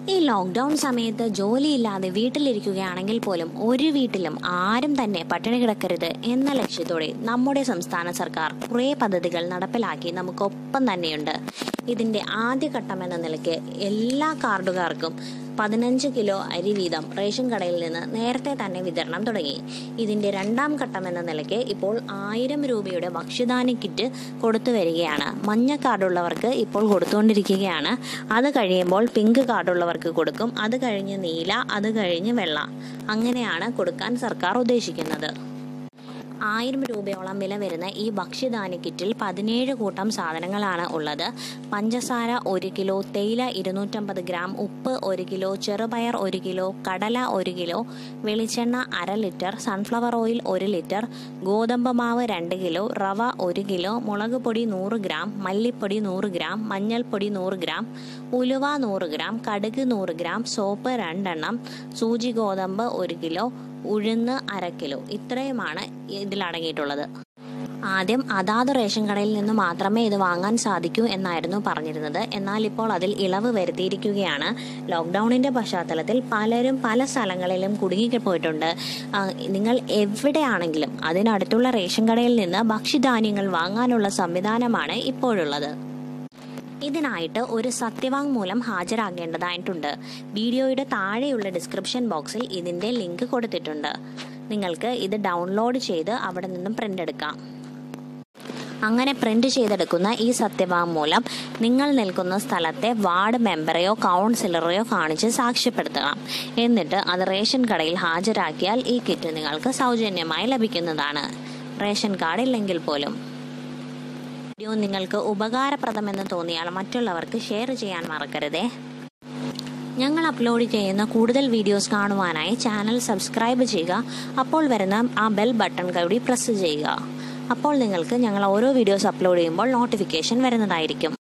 ഈ ലോക്ക്ഡൗൺ സമയത്ത് ജോലിയില്ലാതെ വീട്ടിലിരിക്കുകയാണെങ്കിൽ പോലും ഒരു വീട്ടിലും ആരും തന്നെ പട്ടിണി കിടക്കരുത് എന്ന ലക്ഷ്യത്തോടെ നമ്മുടെ സംസ്ഥാന സർക്കാർ കുറേ പദ്ധതികൾ നടപ്പിലാക്കി നമുക്കൊപ്പം തന്നെയുണ്ട് ഇതിന്റെ ആദ്യഘട്ടം എന്ന നിലയ്ക്ക് എല്ലാ കാർഡുകാർക്കും പതിനഞ്ച് കിലോ അരി വീതം റേഷൻ കടയിൽ നിന്ന് നേരത്തെ തന്നെ വിതരണം തുടങ്ങി ഇതിന്റെ രണ്ടാം ഘട്ടം എന്ന നിലയ്ക്ക് ഇപ്പോൾ ആയിരം രൂപയുടെ ഭക്ഷ്യധാന്യ കിറ്റ് കൊടുത്തു വരികയാണ് മഞ്ഞ കാർഡുള്ളവർക്ക് ഇപ്പോൾ കൊടുത്തുകൊണ്ടിരിക്കുകയാണ് അത് കഴിയുമ്പോൾ പിങ്ക് കാർഡുള്ളവർക്ക് കൊടുക്കും അത് കഴിഞ്ഞ് നീല അത് കഴിഞ്ഞ് വെള്ള അങ്ങനെയാണ് കൊടുക്കാൻ സർക്കാർ ഉദ്ദേശിക്കുന്നത് ആയിരം രൂപയോളം വില വരുന്ന ഈ ഭക്ഷ്യധാന്യ കിറ്റിൽ പതിനേഴ് കൂട്ടം സാധനങ്ങളാണ് ഉള്ളത് പഞ്ചസാര ഒരു കിലോ തേയില ഇരുന്നൂറ്റമ്പത് ഗ്രാം ഉപ്പ് ഒരു കിലോ ചെറുപയർ ഒരു കിലോ കടല ഒരു കിലോ വെളിച്ചെണ്ണ അര ലിറ്റർ സൺഫ്ലവർ ഓയിൽ ഒരു ലിറ്റർ ഗോതമ്പ് മാവ് രണ്ട് കിലോ റവ ഒരു കിലോ മുളക് പൊടി നൂറ് ഗ്രാം മല്ലിപ്പൊടി നൂറ് ഗ്രാം മഞ്ഞൾപ്പൊടി നൂറ് ഗ്രാം ഉലുവ നൂറ് ഗ്രാം കടുക് നൂറ് ഗ്രാം സോപ്പ് രണ്ടെണ്ണം സൂചി ഗോതമ്പ് ഒരു കിലോ ഉഴുന്ന് അര കിലോ ഇത്രയുമാണ് ഇതിൽ അടങ്ങിയിട്ടുള്ളത് ആദ്യം അതാത് റേഷൻ കടയിൽ നിന്ന് മാത്രമേ ഇത് വാങ്ങാൻ സാധിക്കൂ എന്നായിരുന്നു പറഞ്ഞിരുന്നത് എന്നാൽ ഇപ്പോൾ അതിൽ ഇളവ് വരുത്തിയിരിക്കുകയാണ് ലോക്ക്ഡൌണിന്റെ പശ്ചാത്തലത്തിൽ പലരും പല സ്ഥലങ്ങളിലും കുടുങ്ങിപ്പോയിട്ടുണ്ട് ആ, നിങ്ങൾ എവിടെയാണെങ്കിലും അതിനടുത്തുള്ള റേഷൻ കടയിൽ നിന്ന് ഭക്ഷ്യധാന്യങ്ങൾ വാങ്ങാനുള്ള സംവിധാനമാണ് ഇപ്പോഴുള്ളത് ഇതിനായിട്ട് ഒരു സത്യവാങ്മൂലം ഹാജരാകേണ്ടതായിട്ടുണ്ട് വീഡിയോയുടെ താഴെയുള്ള ഡിസ്ക്രിപ്ഷൻ ബോക്സിൽ ഇതിന്റെ ലിങ്ക് കൊടുത്തിട്ടുണ്ട് നിങ്ങൾക്ക് ഇത് ഡൗൺലോഡ് ചെയ്ത് അവിടെ നിന്നും പ്രിന്റ് എടുക്കാം അങ്ങനെ പ്രിന്റ് ചെയ്തെടുക്കുന്ന ഈ സത്യവാങ്മൂലം നിങ്ങൾ നിൽക്കുന്ന സ്ഥലത്തെ വാർഡ് മെമ്പറെയോ കൗൺസിലറെയോ കാണിച്ച് സാക്ഷ്യപ്പെടുത്തണം എന്നിട്ട് അത് റേഷൻ കടയിൽ ഹാജരാക്കിയാൽ ഈ കിറ്റ് നിങ്ങൾക്ക് സൗജന്യമായി ലഭിക്കുന്നതാണ് റേഷൻ കാർഡ് ഇല്ലെങ്കിൽ പോലും വീഡിയോ നിങ്ങൾക്ക് ഉപകാരപ്രദമെന്ന് തോന്നിയാൽ മറ്റുള്ളവർക്ക് ഷെയർ ചെയ്യാൻ മറക്കരുതേ ഞങ്ങൾ അപ്ലോഡ് ചെയ്യുന്ന കൂടുതൽ വീഡിയോസ് കാണുവാനായി ചാനൽ സബ്സ്ക്രൈബ് ചെയ്യുക അപ്പോൾ വരുന്ന ആ ബെൽ ബട്ടൺ കൂടി പ്രസ് ചെയ്യുക അപ്പോൾ നിങ്ങൾക്ക് ഞങ്ങൾ ഓരോ വീഡിയോസ് അപ്ലോഡ് ചെയ്യുമ്പോൾ നോട്ടിഫിക്കേഷൻ വരുന്നതായിരിക്കും